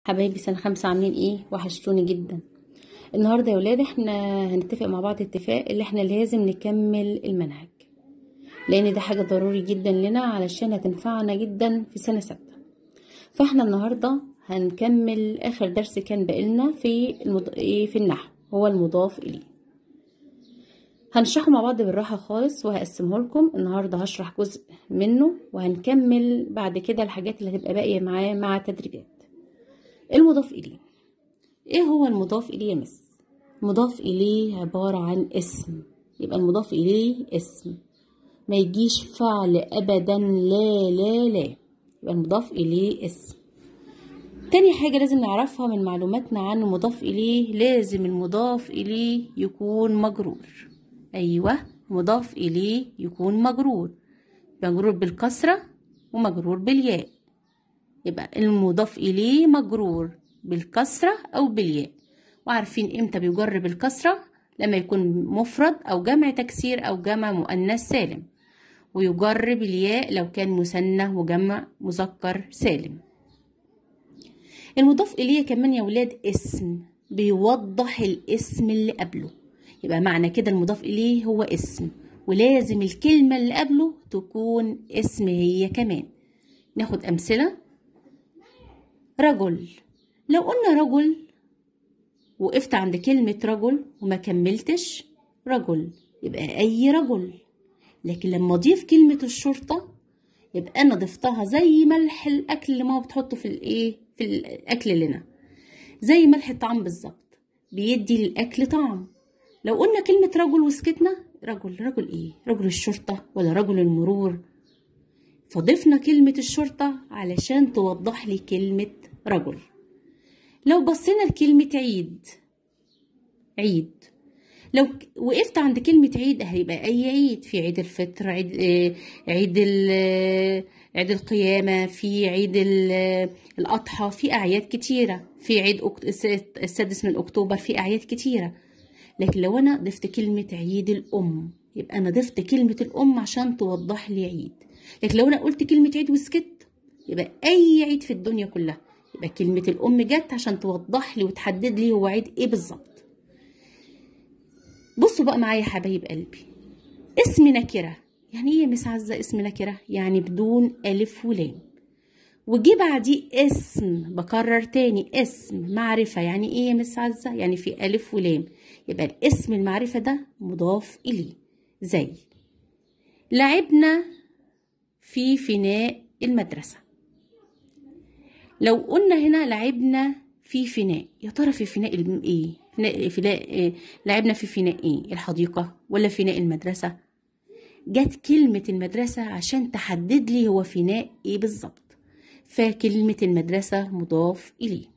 حبايبي سنة خمسة عاملين ايه وحشتوني جدا النهاردة يا ولاد احنا هنتفق مع بعض اتفاق اللي احنا لازم نكمل المنهج لان ده حاجة ضروري جدا لنا علشان هتنفعنا جدا في سنة ستة فاحنا النهاردة هنكمل اخر درس كان بقالنا في المض... ايه في النحو هو المضاف اليه هنشرحه مع بعض بالراحة خالص وهقسمه لكم النهاردة هشرح جزء منه وهنكمل بعد كده الحاجات اللي هتبقى باقية معاه مع تدريبات المضاف إليه إيه هو المضاف إليه يا مس؟ المضاف إليه عبارة عن اسم يبقى المضاف إليه اسم ما يجيش فعل أبدا لا لا لا يبقى المضاف إليه اسم تاني حاجة لازم نعرفها من معلوماتنا عن المضاف إليه لازم المضاف إليه يكون مجرور أيوة مضاف إليه يكون مجرور مجرور بالكسرة ومجرور بالياء يبقى المضاف إليه مجرور بالكسرة أو بالياء وعارفين إمتى بيجر بالكسرة لما يكون مفرد أو جمع تكسير أو جمع مؤنث سالم ويجر بالياء لو كان مثنى وجمع مذكر سالم المضاف إليه كمان يا ولاد اسم بيوضح الاسم اللي قبله يبقى معنى كده المضاف إليه هو اسم ولازم الكلمة اللي قبله تكون اسم هي كمان ناخد أمثلة رجل لو قلنا رجل وقفت عند كلمة رجل وما كملتش رجل يبقى أي رجل لكن لما أضيف كلمة الشرطة يبقى أنا ضفتها زي ملح الأكل اللي ماما بتحطه في الإيه في الأكل لنا زي ملح الطعام بالظبط بيدي للأكل طعم لو قلنا كلمة رجل وسكتنا رجل رجل إيه رجل الشرطة ولا رجل المرور فضفنا كلمة الشرطة علشان توضح لي كلمة رجل لو بصينا لكلمة عيد عيد لو وقفت عند كلمة عيد هيبقى أي عيد في عيد الفطر عيد عيد عيد القيامة في عيد الأضحى في أعياد كتيرة في عيد السادس من أكتوبر في أعياد كتيرة لكن لو أنا ضفت كلمة عيد الأم يبقى أنا ضفت كلمة الأم عشان توضح لي عيد لكن لو أنا قلت كلمة عيد وسكت يبقى أي عيد في الدنيا كلها يبقى كلمة الأم جت عشان توضح لي وتحدد لي هو عيد إيه بالظبط بصوا بقى معايا يا حبايب قلبي اسم نكرة يعني إيه يا مس عزة اسم نكرة يعني بدون ألف ولام وجي بعديه اسم بكرر تاني اسم معرفة يعني إيه يا مس عزة يعني في ألف ولام يبقى الاسم المعرفة ده مضاف إليه زي لعبنا في فناء المدرسة لو قلنا هنا لعبنا في فناء يا ترى في فناء ايه فناء فناء إيه؟ لعبنا في فناء ايه الحديقة ولا فناء المدرسة جت كلمة المدرسة عشان تحدد لي هو فناء ايه بالظبط فكلمة المدرسة مضاف إليه